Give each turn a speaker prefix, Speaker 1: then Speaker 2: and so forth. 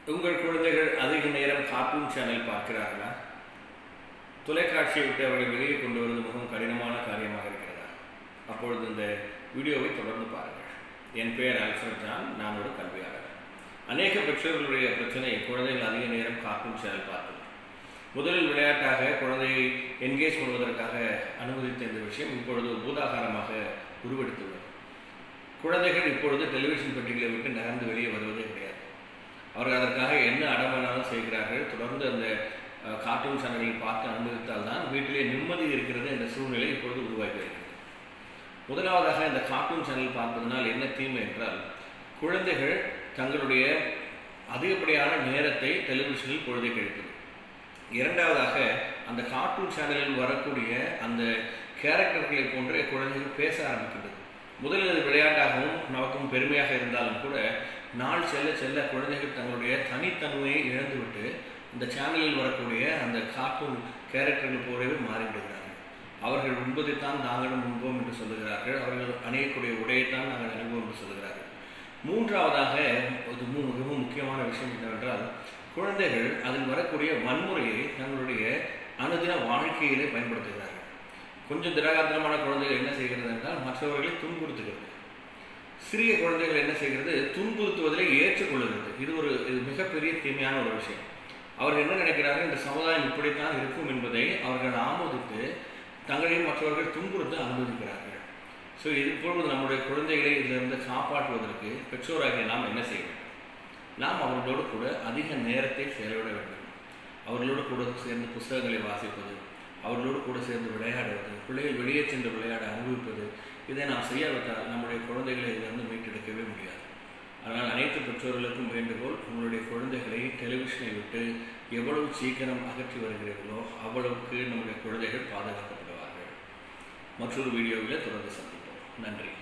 Speaker 1: உங்கள் குழந்தைகள் அதிக நேரம் கார்ட்டூன் சேனல் பார்க்கிறார்களா தொலைக்காட்சியை விட்டு அவர்களை வெளியே கொண்டு வருவது மிகவும் கடினமான காரியமாக இருக்கிறதா அப்பொழுது இந்த வீடியோவை தொடர்ந்து பாருங்கள் என் பெயர் அல்ஃபர் ஜான் நான் ஒரு கல்வியாளர் அநேக பெற்றோர்களுடைய பிரச்சனை குழந்தைகள் அதிக நேரம் கார்ட்டூன் சேனல் பார்ப்பது முதலில் விளையாட்டாக குழந்தையை என்கேஜ் பண்ணுவதற்காக அனுமதித்த இந்த விஷயம் இப்பொழுது ஒரு பூதாகாரமாக உருவெடுத்துள்ளது குழந்தைகள் இப்பொழுது டெலிவிஷன் பெட்டிகளை விட்டு நகர்ந்து வெளியே வருவதே கிடையாது அவர்கள் அதற்காக என்ன அடம் வேணாலும் செய்கிறார்கள் தொடர்ந்து அந்த அஹ், கார்ட்டூன் சேனல்களை பார்த்து அனுமதித்தால் தான் வீட்டிலே நிம்மதி இருக்கிறது என்ற சூழ்நிலை இப்பொழுது உருவாகி வருகிறது முதலாவதாக இந்த கார்ட்டூன் சேனல் பார்ப்பதனால் என்ன தீமை என்றால் குழந்தைகள் தங்களுடைய அதிகப்படியான நேரத்தை டெலிவிஷனில் பொழுதை கழிப்பது இரண்டாவதாக அந்த கார்ட்டூன் சேனலில் வரக்கூடிய அந்த கேரக்டர்களை போன்ற குழந்தைகள் பேச ஆரம்பிக்கின்றது முதலில் அது விளையாட்டாகவும் நமக்கும் பெருமையாக இருந்தாலும் கூட நாள் செல்ல செல்ல குழந்தைகள் தங்களுடைய தனித்தன்மையை இழந்துவிட்டு இந்த சேனலில் வரக்கூடிய அந்த கார்ட்டூன் கேரக்டர்கள் போலவே மாறிவிடுகிறார்கள் அவர்கள் உண்பதைத்தான் நாங்களும் உண்போம் என்று சொல்லுகிறார்கள் அவர்கள் அணியக்கூடிய உடையைத்தான் நாங்கள் அணிவோம் என்று சொல்லுகிறார்கள் மூன்றாவதாக இது மு- மிகவும் முக்கியமான விஷயம் என்னவென்றால் குழந்தைகள் அதில் வரக்கூடிய வன்முறையை தங்களுடைய அனுதின வாழ்க்கையிலே பயன்படுத்துகிறார்கள் கொஞ்சம் திடகாத்திரமான குழந்தைகள் என்ன செய்கிறது என்றால் மற்றவர்களை துன்புறுத்துகிறது சிறிய குழந்தைகள் என்ன செய்கிறது துன்புறுத்துவதிலே ஏற்றுக்கொள்ளுகிறது இது ஒரு இது மிகப்பெரிய தீமையான ஒரு விஷயம் அவர்கள் என்ன நினைக்கிறார்கள் இந்த சமுதாயம் இப்படித்தான் இருக்கும் என்பதை அவர்கள் ஆமோதித்து தங்களையும் மற்றவர்கள் துன்புறுத்த அனுமதிக்கிறார்கள் ஸோ இது இப்பொழுது நம்முடைய குழந்தைகளை இதிலிருந்து காப்பாற்றுவதற்கு பெற்றோராகிய நாம் என்ன செய்ய வேண்டும் நாம் அவர்களோடு கூட அதிக நேரத்தை செலவிட வேண்டும் அவர்களோடு கூட சேர்ந்து புஸ்தகங்களை வாசிப்பது அவர்களோடு கூட சேர்ந்து விளையாடுவது பிள்ளைகள் வெளியே சென்று விளையாட அனுபவிப்பது இதை நாம் செய்யாவிட்டால் நம்முடைய குழந்தைகளை இதிலிருந்து மீட்டெடுக்கவே முடியாது அதனால் அனைத்து பெற்றோர்களுக்கும் வேண்டுகோள் உங்களுடைய குழந்தைகளை டெலிவிஷனை விட்டு எவ்வளவு சீக்கிரம் அகற்றி வருகிறீர்களோ அவ்வளவுக்கு நம்முடைய குழந்தைகள் பாதுகாக்கப்படுவார்கள் மற்றொரு வீடியோவில் தொடர்ந்து சந்திப்போம் நன்றி